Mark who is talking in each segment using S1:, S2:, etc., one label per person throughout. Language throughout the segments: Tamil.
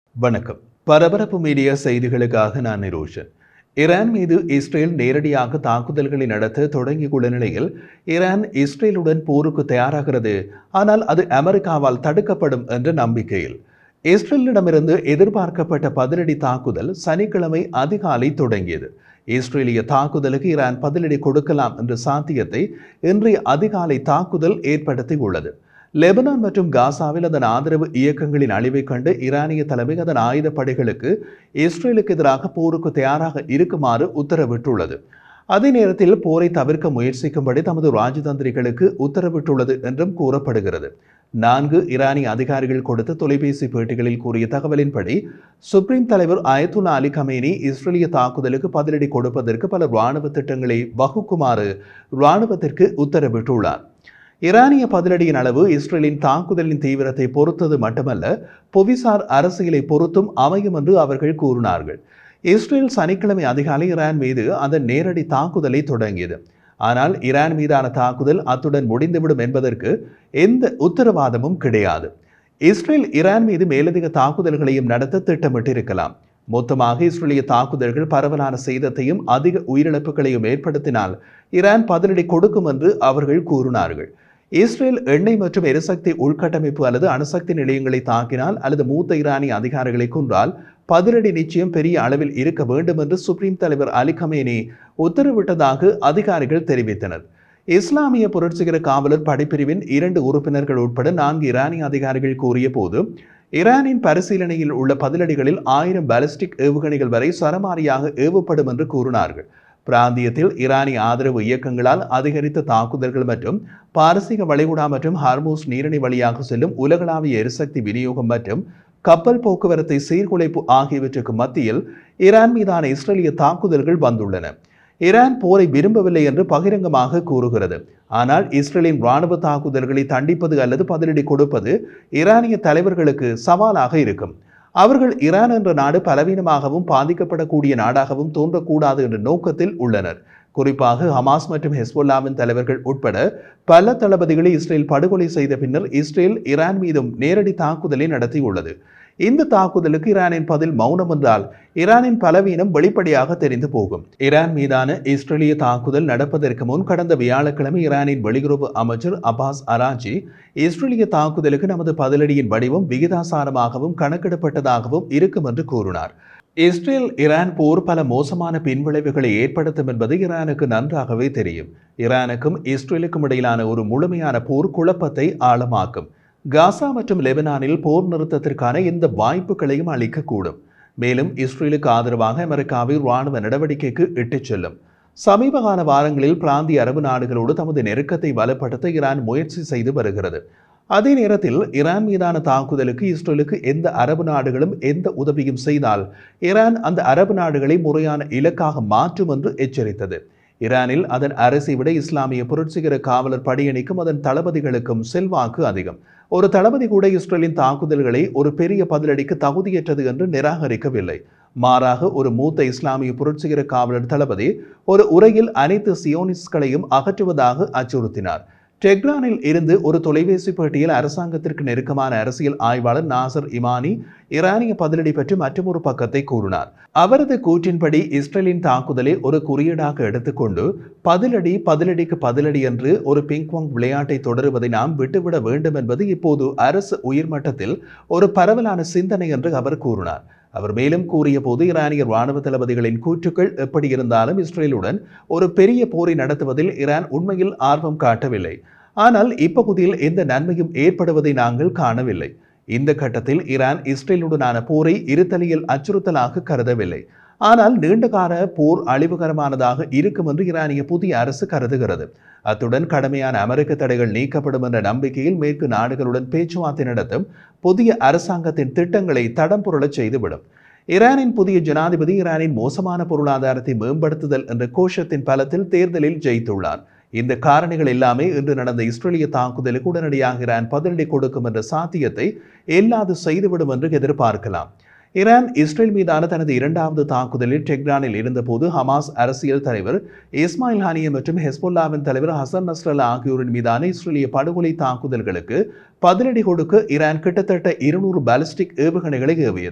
S1: வணக்கம் பரபரப்பு மீடியா செய்திகளுக்காக நான் நிரோஷன் ஈரான் மீது இஸ்ரேல் நேரடியாக தாக்குதல்களை நடத்த தொடங்கியுள்ள நிலையில் ஈரான் இஸ்ரேலுடன் போருக்கு தயாராகிறது ஆனால் அது அமெரிக்காவால் தடுக்கப்படும் என்ற நம்பிக்கையில் இஸ்ரேலிடமிருந்து எதிர்பார்க்கப்பட்ட பதிலடி தாக்குதல் சனிக்கிழமை அதிகாலை தொடங்கியது இஸ்ரேலிய தாக்குதலுக்கு ஈரான் பதிலடி கொடுக்கலாம் என்ற சாத்தியத்தை இன்றைய அதிகாலை தாக்குதல் ஏற்படுத்தியுள்ளது லெபனான் மற்றும் காசாவில் அதன் ஆதரவு இயக்கங்களின் அழிவைக் கண்டு ஈரானிய தலைமை அதன் ஆயுத படைகளுக்கு இஸ்ரேலுக்கு எதிராக போருக்கு தயாராக இருக்குமாறு உத்தரவிட்டுள்ளது அதே நேரத்தில் போரை தவிர்க்க முயற்சிக்கும்படி தமது ராஜதந்திரிகளுக்கு உத்தரவிட்டுள்ளது என்றும் கூறப்படுகிறது நான்கு ஈரானிய அதிகாரிகள் கொடுத்த தொலைபேசி பேட்டிகளில் கூறிய தகவலின்படி சுப்ரீம் தலைவர் அயத்துல்லா அலி கமேனி இஸ்ரேலிய தாக்குதலுக்கு பதிலடி கொடுப்பதற்கு பல இராணுவ திட்டங்களை வகுக்குமாறு இராணுவத்திற்கு உத்தரவிட்டுள்ளார் ஈரானிய பதிலடியின் அளவு இஸ்ரேலின் தாக்குதலின் தீவிரத்தை பொறுத்தது மட்டுமல்ல புவிசார் அரசியலை பொறுத்தும் அமையும் என்று அவர்கள் கூறினார்கள் இஸ்ரேல் சனிக்கிழமை அதிகாலை ஈரான் மீது அதன் நேரடி தாக்குதலை தொடங்கியது ஆனால் ஈரான் மீதான தாக்குதல் அத்துடன் முடிந்துவிடும் என்பதற்கு எந்த உத்தரவாதமும் கிடையாது இஸ்ரேல் ஈரான் மீது மேலதிக தாக்குதல்களையும் நடத்த திட்டமிட்டிருக்கலாம் மொத்தமாக இஸ்ரேலிய தாக்குதல்கள் பரவலான சேதத்தையும் அதிக உயிரிழப்புகளையும் ஏற்படுத்தினால் ஈரான் பதிலடி கொடுக்கும் என்று அவர்கள் கூறினார்கள் இஸ்ரேல் எண்ணெய் மற்றும் எரிசக்தி உள்கட்டமைப்பு அல்லது அணுசக்தி நிலையங்களை தாக்கினால் அல்லது மூத்த ஈரானிய அதிகாரிகளை கொன்றால் பதிலடி நிச்சயம் பெரிய அளவில் இருக்க வேண்டும் என்று சுப்ரீம் தலைவர் அலி கமேனி உத்தரவிட்டதாக அதிகாரிகள் தெரிவித்தனர் இஸ்லாமிய புரட்சிகர காவலர் படைப்பிரிவின் இரண்டு உறுப்பினர்கள் உட்பட நான்கு ஈரானிய அதிகாரிகள் கூறிய போது ஈரானின் பரிசீலனையில் உள்ள பதிலடிகளில் ஆயிரம் பாலிஸ்டிக் ஏவுகணைகள் வரை சரமாரியாக ஏவப்படும் என்று கூறினார்கள் பிராந்தியத்தில் ஈரானிய ஆதரவு இயக்கங்களால் அதிகரித்த தாக்குதல்கள் மற்றும் பாரசீக வளைகுடா மற்றும் ஹார்மோஸ் நீரிணை வழியாக செல்லும் உலகளாவிய எரிசக்தி விநியோகம் மற்றும் கப்பல் போக்குவரத்தை சீர்குலைப்பு ஆகியவற்றுக்கு மத்தியில் ஈரான் மீதான இஸ்ரேலிய தாக்குதல்கள் வந்துள்ளன ஈரான் போரை விரும்பவில்லை என்று பகிரங்கமாக கூறுகிறது ஆனால் இஸ்ரேலின் இராணுவ தாக்குதல்களை தண்டிப்பது அல்லது பதிலடி கொடுப்பது ஈரானிய தலைவர்களுக்கு சவாலாக இருக்கும் அவர்கள் ஈரான் என்ற நாடு பலவீனமாகவும் பாதிக்கப்படக்கூடிய நாடாகவும் தோன்றக்கூடாது என்ற நோக்கத்தில் உள்ளனர் குறிப்பாக ஹமாஸ் மற்றும் ஹெஸ்பொல்லாவின் தலைவர்கள் உட்பட பல தளபதிகளை இஸ்ரேல் படுகொலை செய்த பின்னர் இஸ்ரேல் ஈரான் மீதும் நேரடி தாக்குதலை நடத்தியுள்ளது இந்த தாக்குதலுக்கு ஈரானின் பதில் மௌனம் என்றால் ஈரானின் பலவீனம் வெளிப்படையாக தெரிந்து போகும் ஈரான் மீதான இஸ்ரேலிய தாக்குதல் நடப்பதற்கு முன் கடந்த வியாழக்கிழமை ஈரானின் வெளியுறவு அமைச்சர் அப்பாஸ் அராஜி இஸ்ரேலிய தாக்குதலுக்கு நமது பதிலடியின் வடிவம் விகிதாசாரமாகவும் கணக்கிடப்பட்டதாகவும் இருக்கும் என்று கூறினார் இஸ்ரேல் ஈரான் போர் பல மோசமான பின்விளைவுகளை ஏற்படுத்தும் என்பது ஈரானுக்கு நன்றாகவே தெரியும் ஈரானுக்கும் இஸ்ரேலுக்கும் இடையிலான ஒரு முழுமையான போர் குழப்பத்தை ஆழமாக்கும் காசா மற்றும் லெபனானில் போர் நிறுத்தத்திற்கான எந்த வாய்ப்புகளையும் அளிக்கக்கூடும் மேலும் இஸ்ரேலுக்கு ஆதரவாக அமெரிக்காவை இராணுவ நடவடிக்கைக்கு இட்டுச் செல்லும் சமீப கால வாரங்களில் பிராந்திய அரபு நாடுகளோடு தமது நெருக்கத்தை பலப்படுத்த ஈரான் முயற்சி செய்து வருகிறது அதே நேரத்தில் ஈரான் மீதான தாக்குதலுக்கு இஸ்ரேலுக்கு எந்த அரபு நாடுகளும் எந்த உதவியும் செய்தால் ஈரான் அந்த அரபு நாடுகளை முறையான இலக்காக மாற்றும் என்று எச்சரித்தது ஈரானில் அதன் அரசை விட இஸ்லாமிய புரட்சிகர காவலர் படையணிக்கும் அதன் தளபதிகளுக்கும் செல்வாக்கு அதிகம் ஒரு தளபதி கூட இஸ்ரேலின் தாக்குதல்களை ஒரு பெரிய பதிலடிக்கு தகுதியற்றது என்று நிராகரிக்கவில்லை மாறாக ஒரு மூத்த இஸ்லாமிய புரட்சிகர காவலர் தளபதி ஒரு உரையில் அனைத்து சியோனிஸ்ட்களையும் அகற்றுவதாக அச்சுறுத்தினார் டெக்ரானில் இருந்து ஒரு தொலைபேசி பேட்டியில் அரசாங்கத்திற்கு நெருக்கமான அரசியல் ஆய்வாளர் நாசர் இமானி ஈரானிய பதிலடி பற்றி மற்றொரு பக்கத்தை கூறினார் அவரது கூற்றின்படி இஸ்ரேலின் தாக்குதலை ஒரு குறியீடாக எடுத்துக்கொண்டு பதிலடி பதிலடிக்கு பதிலடி என்று ஒரு பிங்க்வாங் விளையாட்டை தொடருவதை நாம் விட்டுவிட வேண்டும் என்பது இப்போது அரசு உயர்மட்டத்தில் ஒரு பரவலான சிந்தனை என்று அவர் கூறினார் அவர் மேலும் கூறிய போது ஈரானிய ராணுவ தளபதிகளின் கூற்றுக்கள் எப்படி இருந்தாலும் இஸ்ரேலுடன் ஒரு பெரிய போரை நடத்துவதில் ஈரான் உண்மையில் ஆர்வம் காட்டவில்லை ஆனால் இப்பகுதியில் எந்த நன்மையும் ஏற்படுவதை நாங்கள் காணவில்லை இந்த கட்டத்தில் ஈரான் இஸ்ரேலுடனான போரை இருத்தலியல் அச்சுறுத்தலாக கருதவில்லை ஆனால் நீண்டகால போர் அழிவுகரமானதாக இருக்கும் என்று ஈரானிய புதிய அரசு கருதுகிறது அத்துடன் கடுமையான அமெரிக்க தடைகள் நீக்கப்படும் என்ற நம்பிக்கையில் மேற்கு நாடுகளுடன் பேச்சுவார்த்தை நடத்தும் புதிய அரசாங்கத்தின் திட்டங்களை தடம் புரளச் செய்துவிடும் ஈரானின் புதிய ஜனாதிபதி ஈரானின் மோசமான பொருளாதாரத்தை மேம்படுத்துதல் என்ற கோஷத்தின் பலத்தில் தேர்தலில் ஜெயித்துள்ளார் இந்த காரணிகள் எல்லாமே இன்று நடந்த இஸ்ரேலிய தாக்குதலுக்கு உடனடியாக ஈரான் பதிலடி கொடுக்கும் என்ற சாத்தியத்தை எல்லாது செய்துவிடும் என்று எதிர்பார்க்கலாம் ஈரான் இஸ்ரேல் மீதான தனது இரண்டாவது தாக்குதலில் டெஹ்ரானில் இருந்தபோது ஹமாஸ் அரசியல் தலைவர் இஸ்மாயில் ஹானிய மற்றும் ஹெஸ்புல்லாவின் தலைவர் ஹசன் நஸ்ரல்லா ஆகியோரின் மீதான இஸ்ரேலிய படுகொலை தாக்குதல்களுக்கு பதிலடி கொடுக்க ஈரான் கிட்டத்தட்ட இருநூறு பாலிஸ்டிக் ஏவுகணைகளை ஏவியது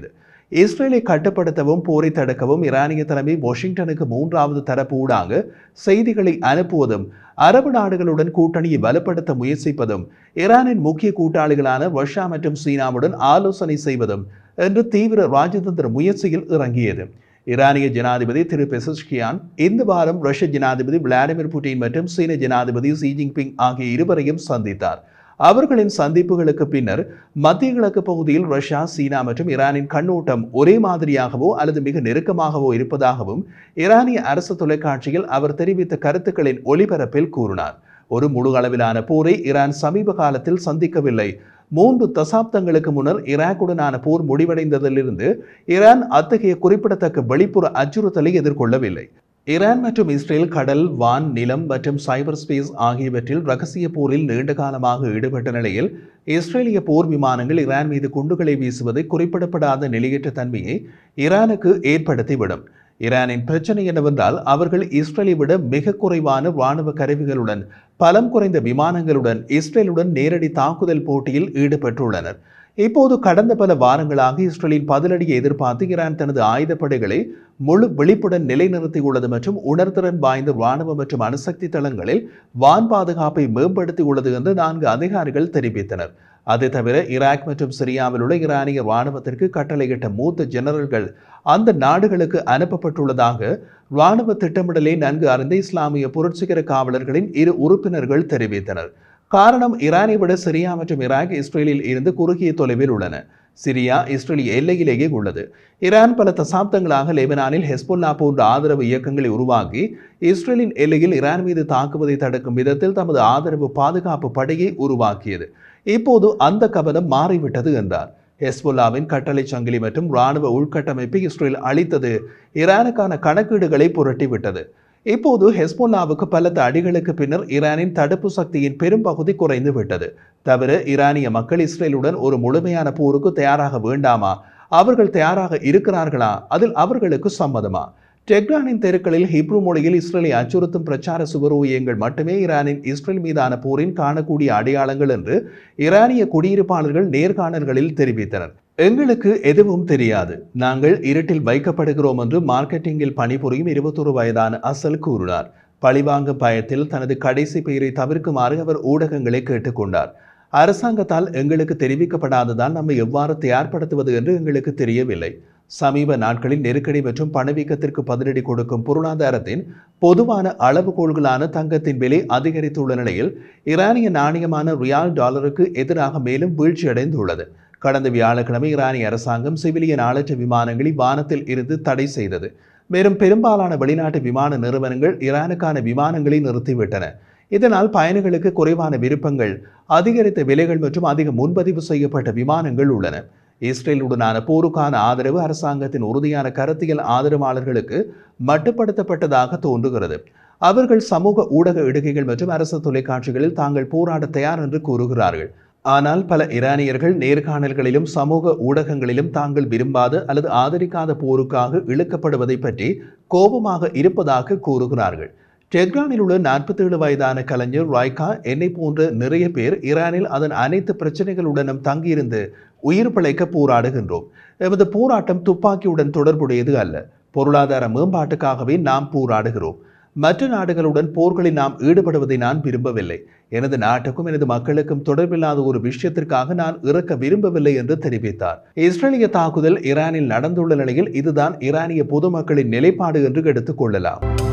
S1: இஸ்ரேலை கட்டுப்படுத்தவும் போரை தடுக்கவும் ஈரானிய தலைமை வாஷிங்டனுக்கு மூன்றாவது தரப்பு ஊடாக செய்திகளை அனுப்புவதும் அரபு நாடுகளுடன் கூட்டணியை வலுப்படுத்த முயற்சிப்பதும் ஈரானின் முக்கிய கூட்டாளிகளான ரஷ்யா மற்றும் சீனாவுடன் ஆலோசனை செய்வதும் என்று தீவிர ராஜதந்திர முயற்சியில் இறங்கியது ஈரானிய ஜனாதிபதி திரு பெசஸ்கியான் இந்த வாரம் ரஷ்ய ஜனாதிபதி விளாடிமிர் புட்டின் மற்றும் சீன ஜனாதிபதி ஷி ஜின்பிங் ஆகிய இருவரையும் சந்தித்தார் அவர்களின் சந்திப்புகளுக்கு பின்னர் மத்திய கிழக்கு பகுதியில் ரஷ்யா சீனா மற்றும் ஈரானின் கண்ணோட்டம் ஒரே மாதிரியாகவோ அல்லது மிக நெருக்கமாகவோ இருப்பதாகவும் ஈரானிய அரசு தொலைக்காட்சியில் அவர் தெரிவித்த கருத்துக்களின் ஒளிபரப்பில் கூறினார் ஒரு முழு அளவிலான போரை ஈரான் சமீப காலத்தில் சந்திக்கவில்லை மூன்று தசாப்தங்களுக்கு முன்னர் ஈராக்குடனான போர் முடிவடைந்ததிலிருந்து ஈரான் அத்தகைய குறிப்பிடத்தக்க வெளிப்புற அச்சுறுத்தலை எதிர்கொள்ளவில்லை ஈரான் மற்றும் இஸ்ரேல் கடல் வான் நிலம் மற்றும் சைபர் ஸ்பேஸ் ஆகியவற்றில் ரகசிய போரில் நீண்ட காலமாக ஈடுபட்ட நிலையில் இஸ்ரேலிய போர் விமானங்கள் ஈரான் மீது குண்டுகளை வீசுவதை குறிப்பிடப்படாத நிலையற்ற தன்மையை ஈரானுக்கு ஏற்படுத்திவிடும் ஈரானின் பிரச்சனை என்னவென்றால் அவர்கள் இஸ்ரேலை விட மிக குறைவான ராணுவ கருவிகளுடன் பலம் குறைந்த விமானங்களுடன் இஸ்ரேலுடன் நேரடி தாக்குதல் போட்டியில் ஈடுபட்டுள்ளனர் இப்போது கடந்த பல வாரங்களாக இஸ்ரேலின் பதிலடியை எதிர்பார்த்து ஈரான் தனது ஆயுதப்படைகளை முழு விழிப்புடன் நிலைநிறுத்தியுள்ளது மற்றும் உணர்திறன் வாய்ந்த ராணுவ மற்றும் அணுசக்தி தளங்களில் வான் பாதுகாப்பை மேம்படுத்தியுள்ளது என்று நான்கு அதிகாரிகள் தெரிவித்தனர் அது தவிர ஈராக் மற்றும் சிரியாவில் உள்ள ஈரானிய ராணுவத்திற்கு கட்டளையிட்ட மூத்த ஜெனரல்கள் அந்த நாடுகளுக்கு அனுப்பப்பட்டுள்ளதாக ராணுவ திட்டமிடலை நன்கு அறிந்த இஸ்லாமிய புரட்சிகர காவலர்களின் இரு உறுப்பினர்கள் தெரிவித்தனர் காரணம் ஈரானை விட சிரியா மற்றும் ஈராக் இஸ்ரேலில் இருந்து குறுகிய தொலைவில் உள்ளன சிரியா இஸ்ரேல் எல்லையிலேயே உள்ளது ஈரான் பல தசாப்தங்களாக லெபனானில் ஹெஸ்பொல்லா போன்ற ஆதரவு இயக்கங்களை உருவாக்கி இஸ்ரேலின் எல்லையில் ஈரான் மீது தாக்குவதை தடுக்கும் விதத்தில் தமது ஆதரவு பாதுகாப்பு படையை உருவாக்கியது இப்போது அந்த கவனம் மாறிவிட்டது என்றார் ஹெஸ்பொல்லாவின் கட்டளை சங்கிலி மற்றும் இராணுவ உள்கட்டமைப்பை இஸ்ரேல் அளித்தது ஈரானுக்கான கணக்கீடுகளை புரட்டிவிட்டது இப்போது ஹெஸ்போல்லாவுக்கு பலத்த அடிகளுக்கு பின்னர் ஈரானின் தடுப்பு சக்தியின் பெரும்பகுதி குறைந்து விட்டது தவிர ஈரானிய மக்கள் இஸ்ரேலுடன் ஒரு முழுமையான போருக்கு தயாராக வேண்டாமா அவர்கள் தயாராக இருக்கிறார்களா அதில் அவர்களுக்கு சம்மதமா டெக்ரானின் தெருக்களில் ஹிப்ரு மொழியில் இஸ்ரேலை அச்சுறுத்தும் பிரச்சார சுவரோவியங்கள் மட்டுமே ஈரானின் இஸ்ரேல் மீதான போரின் காணக்கூடிய அடையாளங்கள் என்று ஈரானிய குடியிருப்பாளர்கள் நேர்காணல்களில் தெரிவித்தனர் எங்களுக்கு எதுவும் தெரியாது நாங்கள் இருட்டில் வைக்கப்படுகிறோம் என்று மார்க்கெட்டிங்கில் பணிபுரியும் இருபத்தொரு வயதான அசல் கூறினார் பழிவாங்க பயத்தில் தனது கடைசி பெயரை தவிர்க்குமாறு அவர் ஊடகங்களை கேட்டுக்கொண்டார் அரசாங்கத்தால் எங்களுக்கு தெரிவிக்கப்படாததால் நம்மை எவ்வாறு தயார்படுத்துவது என்று எங்களுக்கு தெரியவில்லை சமீப நாட்களில் நெருக்கடி மற்றும் பணவீக்கத்திற்கு பதிலடி கொடுக்கும் பொருளாதாரத்தின் பொதுவான அளவுகோல்களான தங்கத்தின் விலை அதிகரித்துள்ள நிலையில் ஈரானிய நாணயமான ரியால் டாலருக்கு எதிராக மேலும் வீழ்ச்சியடைந்துள்ளது கடந்த வியாழக்கிழமை ஈரானிய அரசாங்கம் சிவிலியன் ஆளற்ற விமானங்களை வானத்தில் இருந்து தடை செய்தது மேலும் பெரும்பாலான வெளிநாட்டு விமான நிறுவனங்கள் ஈரானுக்கான விமானங்களை நிறுத்திவிட்டன இதனால் பயணிகளுக்கு குறைவான விருப்பங்கள் அதிகரித்த விலைகள் மற்றும் அதிக முன்பதிவு செய்யப்பட்ட விமானங்கள் உள்ளன இஸ்ரேலுடனான போருக்கான ஆதரவு அரசாங்கத்தின் உறுதியான கருத்தியல் ஆதரவாளர்களுக்கு மட்டுப்படுத்தப்பட்டதாக தோன்றுகிறது அவர்கள் சமூக ஊடக இடுகைகள் மற்றும் அரசு தொலைக்காட்சிகளில் தாங்கள் போராட தயார் என்று கூறுகிறார்கள் ஆனால் பல ஈரானியர்கள் நேர்காணல்களிலும் சமூக ஊடகங்களிலும் தாங்கள் விரும்பாத அல்லது ஆதரிக்காத போருக்காக இழுக்கப்படுவதை பற்றி கோபமாக இருப்பதாக கூறுகிறார்கள் டெஹ்ரானில் உள்ள நாற்பத்தேழு வயதான கலைஞர் ராய்கா என்னை போன்ற நிறைய பேர் ஈரானில் அதன் அனைத்து பிரச்சனைகளுடனும் தங்கியிருந்து உயிர் பிழைக்க போராடுகின்றோம் எமது போராட்டம் துப்பாக்கியுடன் தொடர்புடையது அல்ல பொருளாதார மேம்பாட்டுக்காகவே நாம் போராடுகிறோம் மற்ற நாடுகளுடன் போர்களில் நாம் ஈடுபடுவதை நான் விரும்பவில்லை எனது நாட்டுக்கும் எனது மக்களுக்கும் தொடர்பில்லாத ஒரு விஷயத்திற்காக நான் இறக்க விரும்பவில்லை என்று தெரிவித்தார் இஸ்ரேலிய தாக்குதல் ஈரானில் நடந்துள்ள நிலையில் இதுதான் ஈரானிய பொதுமக்களின் நிலைப்பாடு என்று எடுத்துக் கொள்ளலாம்